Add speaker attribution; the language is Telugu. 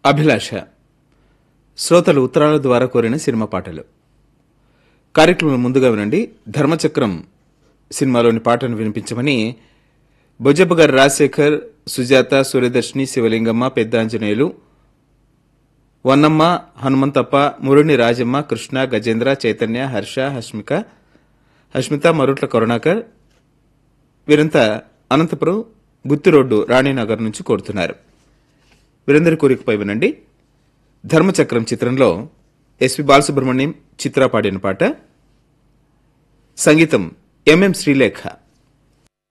Speaker 1: అభిలాష శ్రోతలు ఉత్తరాల ద్వారా కోరిన సినిమా పాటలు కార్యక్రమం ముందుగా వినండి ధర్మచక్రం సినిమాలోని పాటను వినిపించమని బొజ్జప్ప గారు రాజశేఖర్ సుజాత సూర్యదర్శిని శివలింగమ్మ పెద్ద ఆంజనేయులు వన్నమ్మ హనుమంతప్ప మురుని రాజమ్మ కృష్ణ గజేంద్ర చైతన్య హర్ష హస్మిక హస్మిత మరుట్ల కరుణాకర్ వీరంతా అనంతపురం గుత్తి రోడ్డు రాణినగర్ నుంచి కోరుతున్నారు వీరందరి కోరికపై వినండి ధర్మచక్రం చిత్రంలో ఎస్పి బాలసుబ్రహ్మణ్యం చిత్ర పాడిన పాట సంగీతం ఎంఎం శ్రీలేఖ